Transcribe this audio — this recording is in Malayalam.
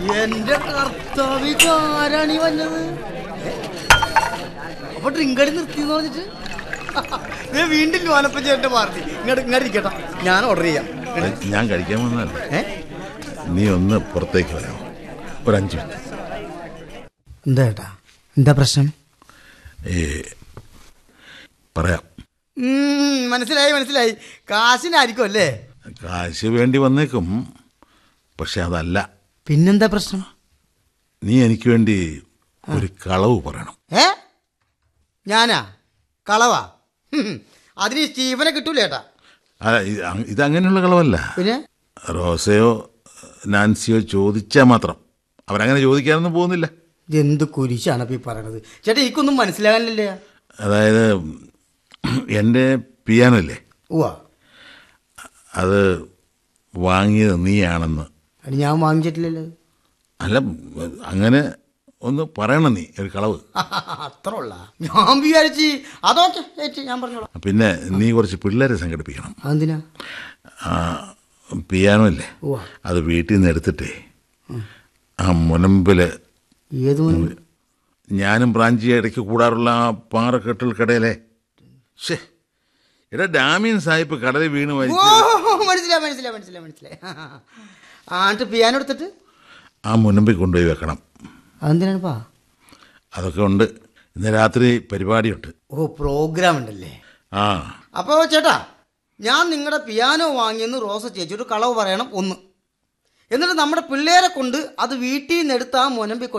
എന്റെ കർത്താവ് ആരാണ് ഈ വന്നത് ഏ? അപ്പൊ ഡ്രിങ്കടി നിർത്തിന്ന് പറഞ്ഞിട്ട് ദേ വീണ്ടും ലോനപ്പൻ ചേട്ടന്റെ പാർട്ടി ഇങ്ങോട്ട് ഇങ്ങോട്ട് ഇരിക്കട്ടെ ഞാൻ ഓർഡർ ചെയ്യാം ഞാൻ കഴിക്കാൻ വന്നതല്ല ഏ നീ ഒന്ന് പുറത്തേക്ക് വരാമോ ഒരു അഞ്ച് മിനിറ്റ് എന്താ ഏട്ടാ എന്താ പ്രശ്നം ഏ പറയാം ഉം, മനസ്സിലായി മനസ്സിലായി കാശിനായിരിക്കും അല്ലേ കാശ് വേണ്ടി വന്നേക്കും പക്ഷെ അതല്ല പിന്നെന്താ പ്രശ്നം നീ എനിക്ക് വേണ്ടി ഒരു കളവ് പറയണം ഏ ഞാനാ കളവാ ഹും, അതിന് ഈ സ്റ്റീഫനെ കിട്ടൂല ഏട്ടാ ആ, ഇത് അങ്- ഇതങ്ങനെയുള്ള കളവല്ല പിന്നെ റോസയോ നാൻസിയോ ചോദിച്ചാൽ മാത്രം അവരങ്ങനെ ചോദിക്കാനൊന്നും പോകുന്നില്ല ഇതെന്ത് കുരിശാണ് ഇപ്പൊ ഈ പറയണത് ചേട്ടാ എനിക്കൊന്നും മനസ്സിലാകാനില്ലേ അതായത് എൻ്റെ പിയാനോ ഇല്ലേ ഉവാ അത് വാങ്ങിയത് നീയാണെന്ന് അത് ഞാൻ വാങ്ങിച്ചിട്ടില്ലല്ലോ അല്ല അങ്ങനെ ഒന്ന് പറയണം നീ ഒരു കളവ് അത്ര ഉള്ള ഞാൻ വിചാരിച്ച് അതൊക്കെ ഏറ്റ് ഞാൻ പറഞ്ഞോളാം പിന്നെ നീ കുറച്ച് പിള്ളേരെ സംഘടിപ്പിക്കണം അതെന്തിനാ ആ, പിയാനോ ഇല്ലേ ഉവ്വ. അത് വീട്ടിൽ നിന്ന് എടുത്തിട്ടേ ആ മുനമ്പില് ഏത് മുൻപ് ഞാനും ബ്രാഞ്ചി ഇടയ്ക്ക് കൂടാറുള്ള ആ പാറക്കെട്ടൽ കടയിലെ ഷേ എടാ ഡാമിയൻ സാഹിബ് കടലിൽ വീണ് ഓ മരിച്ചു മനസ്സിലായി മനസ്സിലായി മനസ്സിലായി മനസ്സിലായി ആ എന്നിട്ട് പിയാനോ എടുത്തിട്ട് ആ മുനമ്പിൽ കൊണ്ടുപോയി വെക്കണം അതെന്തിനാണിപ്പാ അതൊക്കെ ഉണ്ട് ഇന്ന് രാത്രി പരിപാടിയുണ്ട് ഓ പ്രോഗ്രാം ഉണ്ടല്ലേ ആ അപ്പോൾ ചേട്ടാ ഞാൻ നിങ്ങളുടെ പിയാനോ വാങ്ങിയെന്ന് റോസ ചേച്ചിയോട് കളവ് പറയണം ഒന്ന് എന്നിട്ട് നമ്മുടെ പിള്ളേരെ കൊണ്ട് അത് വീട്ടിൽ നിന്ന് എടുത്ത് ആ മുനമ്പിൽ